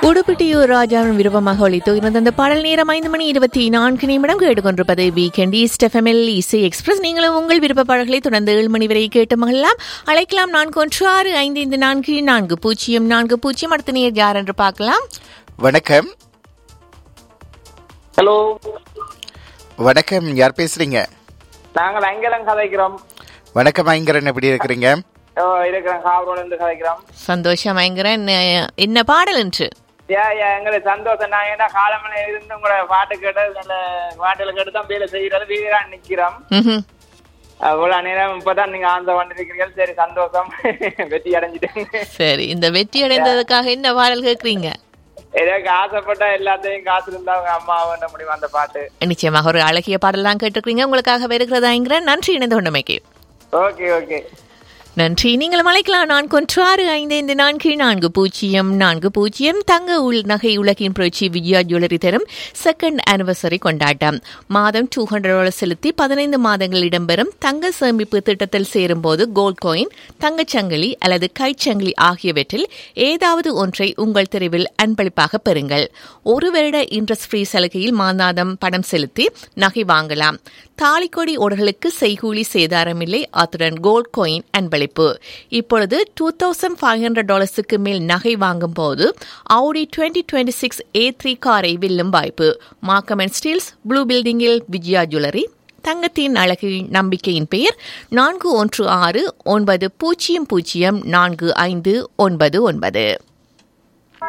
உடுப்பிட்டியூர் ராஜாவின் விருப்பமாக ஒழித்து இருந்த அந்த பாடல் நேரம் ஐந்து மணி இருபத்தி நான்கு நிமிடம் கேட்டுக்கொண்டிருப்பது வீக்கெண்ட் ஈஸ்ட் எஃப்எம்எல் இசை எக்ஸ்பிரஸ் நீங்களும் உங்கள் விருப்ப பாடல்களை தொடர்ந்து ஏழு மணி வரை கேட்டு மகிழலாம் அழைக்கலாம் நான்கு ஒன்று ஆறு ஐந்து ஐந்து நான்கு நான்கு பூஜ்ஜியம் நான்கு பூஜ்ஜியம் அடுத்த நேர் யார் என்று பார்க்கலாம் வணக்கம் ஹலோ வணக்கம் யார் பேசுறீங்க நாங்கள் அங்கெல்லாம் கதைக்கிறோம் வணக்கம் ஐங்கரன் எப்படி இருக்கிறீங்க ஓ, இருக்கிறோம் காவரோட இருந்து கதைக்கிறோம் சந்தோஷம் பயங்கரன் என்ன பாடல் என்று ஏ ஏ எங்களுக்கு சந்தோஷம் நான் ஏன்னா காலமலை இருந்து உங்களோட பாட்டு கேட்டு நல்ல பாட்டுல கேட்டு தான் வேலை செய்யறது வீரான் நிக்கிறோம் ம்ஹும். அவ்வளவு நேரம் இப்பதான் நீங்க ஆந்த வந்திருக்கிறீர்கள் சரி சந்தோஷம் வெற்றி அடைஞ்சிட்டேங்க சரி இந்த வெற்றி அடைந்ததுக்காக என்ன பாடல் கேட்குறீங்க எனக்கு ஆசைப்பட்ட எல்லாத்தையும் காசு இருந்தா அவங்க அம்மா பண்ண முடியும் அந்த பாட்டு நிச்சயமாக ஒரு அழகிய பாடலாம் கேட்டிருக்கீங்க உங்களுக்காக வருகிறதாங்கிற நன்றி இணைந்து கொண்டமைக்கு ஓகே ஓகே நன்றி நீங்கள் அழைக்கலாம் நான்கு ஒன்று ஆறு ஐந்து ஐந்து நான்கு நான்கு பூஜ்ஜியம் நான்கு பூஜ்ஜியம் தங்க உள் நகை உலகின் புரட்சி விஜயா ஜுவல்லரி தரும் செகண்ட் ஆனிவர்சரி கொண்டாட்டம் மாதம் டூ ஹண்ட்ரட் டாலர் செலுத்தி பதினைந்து மாதங்கள் இடம்பெறும் தங்க சேமிப்பு திட்டத்தில் சேரும்போது கோல்ட் காயின் தங்கச்சங்கிலி அல்லது கைச்சங்கிலி ஆகியவற்றில் ஏதாவது ஒன்றை உங்கள் தெருவில் அன்பளிப்பாக பெறுங்கள் ஒரு வருட இன்ட்ரெஸ்ட் ஃப்ரீ சலுகையில் மாதாந்தம் பணம் செலுத்தி நகை வாங்கலாம் தாலிக்கொடி ஓடர்களுக்கு செய்கூலி சேதாரமில்லை அத்துடன் கோல்ட் காயின் அன்பளிப்பு இப்பொழுது டூ தௌசண்ட் ஃபைவ் ஹண்ட்ரட் டாலர்ஸுக்கு மேல் நகை வாங்கும் போது Audi twenty twenty six A three காரை வெல்லும் வாய்ப்பு மார்க்கம் அண்ட் ஸ்டீல்ஸ் ப்ளூ பில்டிங்கில் விஜயா ஜுவல்லரி தங்கத்தின் அழகு நம்பிக்கையின் பெயர் நான்கு ஒன்று ஆறு ஒன்பது பூஜ்ஜியம் பூஜ்ஜியம் நான்கு ஐந்து ஒன்பது ஒன்பது